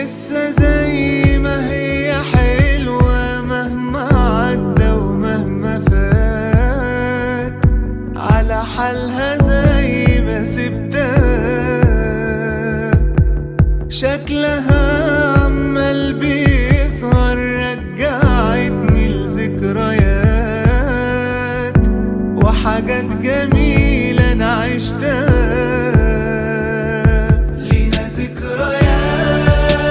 لسه زي ما هي حلوة مهما عدى ومهما فات على حالها زي ما سبتها شكلها عمال بيظهر رجعتني لذكريات وحاجات جميلة أنا عشتها